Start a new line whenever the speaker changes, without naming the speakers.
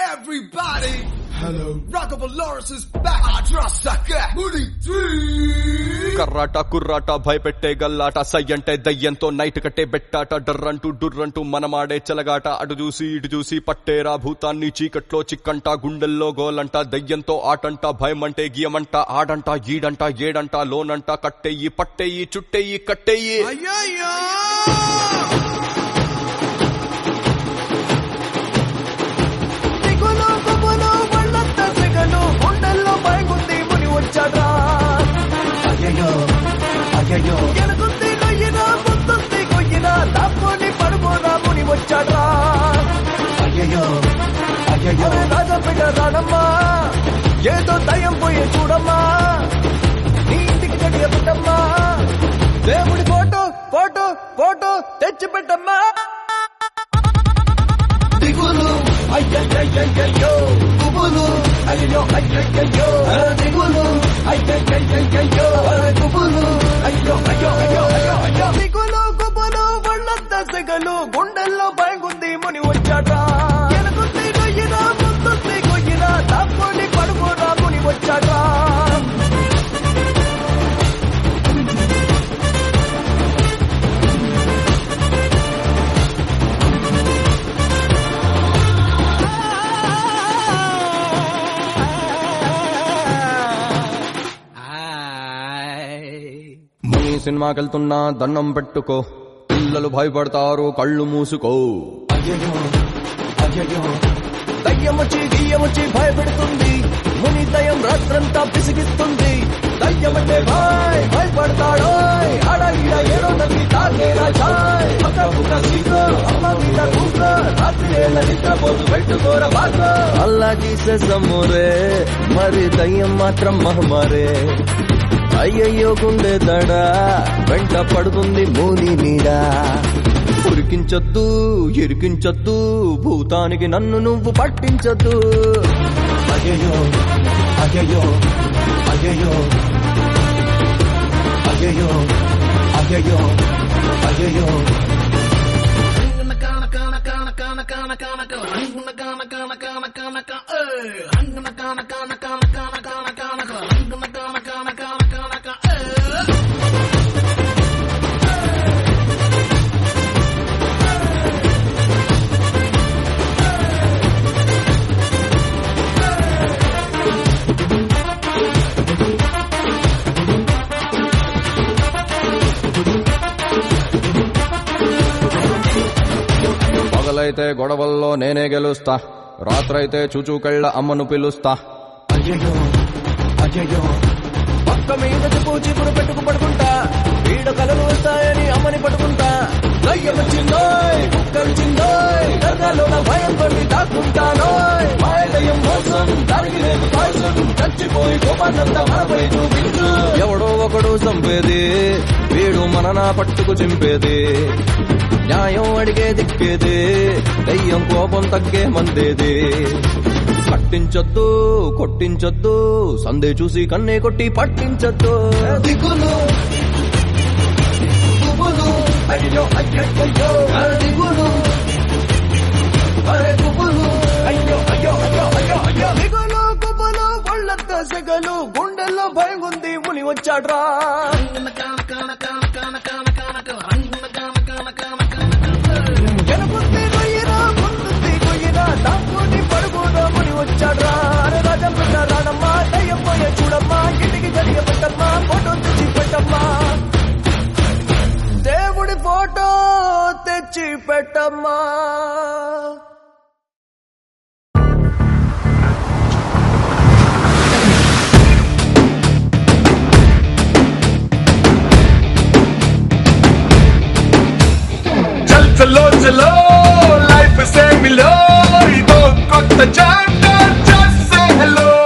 Everybody, hello. Rockable Lawrence is back. Adrasaka, Moody three.
కర్రాట కుర్రాట భయపెట్టే గల్లాట సై అంటే దయ్యంతో night కట్టే బెట్టాట డర్రంటూ డుర్రంటూ మనమాడే చెలగాట అటు చూసి ఇటు చూసి పట్టేరా భూతాన్ని చీకట్లో చిక్కంట గుండెల్లో గోలంట దయ్యంతో ఆటంట భయమంటే గియమంట ఆడంట ఈడంట ఏడంట లోనంట కట్టెయ్యి పట్టెయ్యి చుట్టెయ్యి కట్టెయ్యి
అయ్యయ్యో
దిగులు గుబులు వాళ్ళంతా సెగలు గుండెల్లో భయగుంది ముని వచ్చాడ్రా అయ్యయ్యో అయ్యయ్యో ఎనుకుంది నొయ్యినా ముందుంది కొయ్యినా దాక్కుని పడుకోరా ముని వచ్చాడ్రా అయ్యయ్యో అయ్యయ్యో రాజపేట రానమ్మా ఏదో దయం పోయి చూడమ్మా నీ ఇంటికి గడియ పెట్టమ్మా దేవుడి ఫోటో ఫోటో ఫోటో తెచ్చి పెట్టమ్మా దిగులు అయ్యయ్యయ్యయ్యో గుబులు అయ్యో అయ్యయ్యయ్యో దిగులు అయ్యయ్యయ్యయ్యో గుబులు అయ్యో అయ్యో అయ్యో అయ్యో అయ్యో దిగులు గుబులు వాళ్ళంతా సెగలు గుండెల్లో భయంగుంది ముని వచ్చాడ్రా ఎనుకుంది గొయ్యినా ముందుంది గొయ్యినా తప్పుని పడుకోరా ముని వచ్చాడ్రా
ముని సినిమాకెళ్తున్నా దండం పెట్టుకో పిల్లలు భయపడతారు కళ్ళు మూసుకో
అయ్యయ్యో అయ్యయ్యో దయ్యమొచ్చి గియ్యమొచ్చి భయపెడుతుంది ముని దయ్యం రాత్రంతా పిసిగిస్తుంది దయ్యమంటే భాయ్ భయపడతాడో ఆడ ఈడ ఏడో నది తాగేరా చాయ్ పక్క పుక్క సీకో అమ్మ మీద కూకో రాత్రి ఏళ్ళ నిద్రపోతు పెట్టుకోర బాగా అల్లా జీసస్ అమ్మోరే మరి దయ్యం మాత్రం మహమారే అయ్యయ్యో గుండె దడ వెంట పడుతుంది మూని నీడా ఉరికించొద్దు ఇరికించొద్దు భూతానికి నన్ను నువ్వు పట్టించొద్దు అయ్యయ్యో అయ్యయ్యో అయ్యయ్యో అయ్యయ్యో అయ్యయ్యో అయ్యయ్యో
పగలైతే గొడవల్లో నేనే గెలుస్తా రాత్రైతే చూచూకెళ్ళ అమ్మను పిలుస్తా
అయ్యయ్యో అయ్యయ్యో పక్క మీద చెప్పు చీపురు పెట్టుకు పడుకుంటా వీడ కలలు వస్తాయని అమ్మని పడుకుంటా దయ్యం వచ్చిందోయ్ కుక్కరిచిందోయ్ దర్గాలోన భయం పడి దాక్కుంటానోయ్ మాయ దయ్యం మోసం దానికి లేదు పాయసం చచ్చిపోయి కోపాన్నంతా మనపై చూపించు
ఎవడో ఒకడు చంపేది వీడు మననా పట్టుకు చింపేది న్యాయం అడిగే దిక్కేది దయ్యం కోపం తగ్గే మందేది పట్టించొద్దు కొట్టించొద్దు సందే చూసి కన్నే కొట్టి పట్టించొద్దు
దిగులు గుబులు అయ్యో అయ్యయ్యో దిగులు అరే గుబులు అయ్యో అయ్యో అయ్యో అయ్యో అయ్యో దిగులు గుబులు ఒళ్ళంతా సెగలు గుండెల్లో భయం ఉంది ముని వచ్చాడ్రా వెనుకుంది గొయ్యినా ముందుంది గొయ్యినా దాక్కుని పడుకోదా ముని వచ్చాడ్రా అరే రాజం పెట్ట రానమ్మా దయ్యం పోయే చూడమ్మా ఇంటికి జరిగే పెట్టమ్మా ఫోటో తెచ్చి పెట్టమ్మా దేవుడి ఫోటో తెచ్చి పెట్టమ్మా
చల్ చలో చలో లైఫ్ సే మిలో ఇదో కొత్త చాప్టర్ జస్ట్ సే హలో